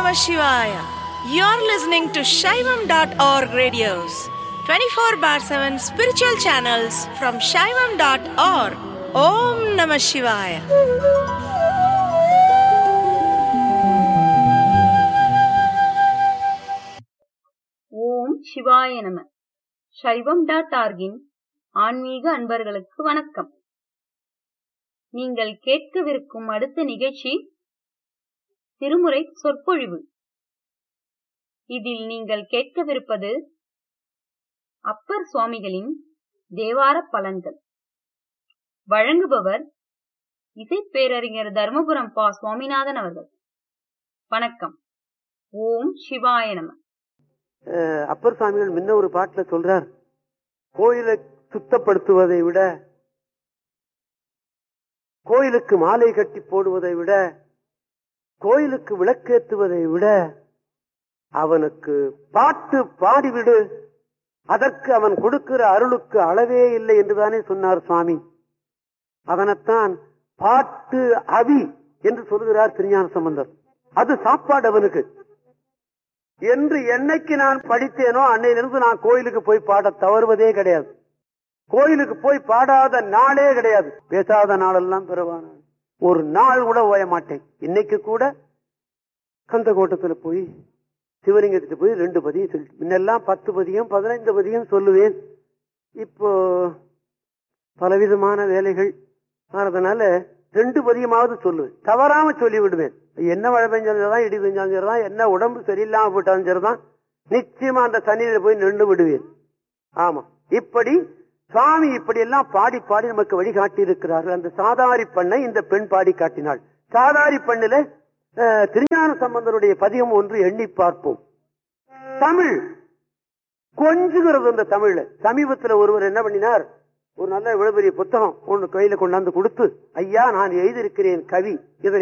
Namah Shivaya. You're listening to Shaivam.org radios, 24 bar 7 spiritual channels from Shaivam.org. Om Namah Shivaya. ஓம் சிவாய நம சைவம் dot ஆர்கின் ஆன்மீக அன்பர்களுக்கு வணக்கம் நீங்கள் கேட்கவிருக்கும் அடுத்த நிகழ்ச்சி திருமுறை சொற்பொழிவு இதில் நீங்கள் கேட்கவிருப்பது அப்பர் சுவாமிகளின் தேவார பலன்கள் வழங்குபவர் இசைப்பேரறிஞர் தர்மபுரம் பா சுவாமிநாதன் அவர்கள் வணக்கம் ஓம் சிவாய நம அஹ் அப்பர் சுவாமிகள் முன்ன ஒரு பாட்டுல சொல்றார் கோயிலை சுத்தப்படுத்துவதை விட கோயிலுக்கு மாலை கட்டி போடுவதை விட கோயிலுக்கு விளக்கேற்றுவதை விட அவனுக்கு பாட்டு பாடிவிடு அதற்கு அவன் கொடுக்கிற அருளுக்கு அளவே இல்லை என்றுதானே சொன்னார் சுவாமி அவனைத்தான் பாட்டு அவி என்று சொல்கிறார் திருஞான சம்பந்தர் அது சாப்பாடு அவனுக்கு என்று என்னைக்கு நான் படித்தேனோ அன்னையிலிருந்து நான் கோயிலுக்கு போய் பாட தவறுவதே கிடையாது கோயிலுக்கு போய் பாடாத நாளே கிடையாது பேசாத நாளெல்லாம் பிறவான ஒரு நாள் கூட ஓய மாட்டேன் இன்னைக்கு கூட கந்த கோட்டத்துல போய் சிவலிங்கத்துக்கு போய் ரெண்டு பதியம் சொல்லி முன்னெல்லாம் பத்து பதியம் பதினைந்து பதியம் சொல்லுவேன் இப்போ பலவிதமான வேலைகள் ஆனதுனால ரெண்டு பதியமாவது சொல்லுவேன் தவறாம சொல்லி விடுவேன் என்ன மழை பெஞ்சாலும் இடி பெஞ்சாலும் சரிதான் என்ன உடம்பு சரியில்லாம போட்டாலும் சரிதான் நிச்சயமா அந்த தண்ணீரில் போய் நின்று விடுவேன் ஆமா இப்படி சுவாமி இப்படி எல்லாம் பாடி பாடி நமக்கு வழிகாட்டி இருக்கிறார்கள் அந்த சாதாரி பண்ணை இந்த பெண் பாடி காட்டினாள் சாதாரி பண்ணில அஹ், திருஞான சம்பந்தருடைய பதிகம் ஒன்று எண்ணி பார்ப்போம் தமிழ் கொஞ்சுகிறது அந்த தமிழ்ல சமீபத்துல ஒருவர் என்ன பண்ணினார் ஒரு நல்ல இவ்வளவு பெரிய புத்தகம் ஒன்று கையில கொண்டாந்து கொடுத்து ஐயா நான் எழுதியிருக்கிறேன் கவி இதனை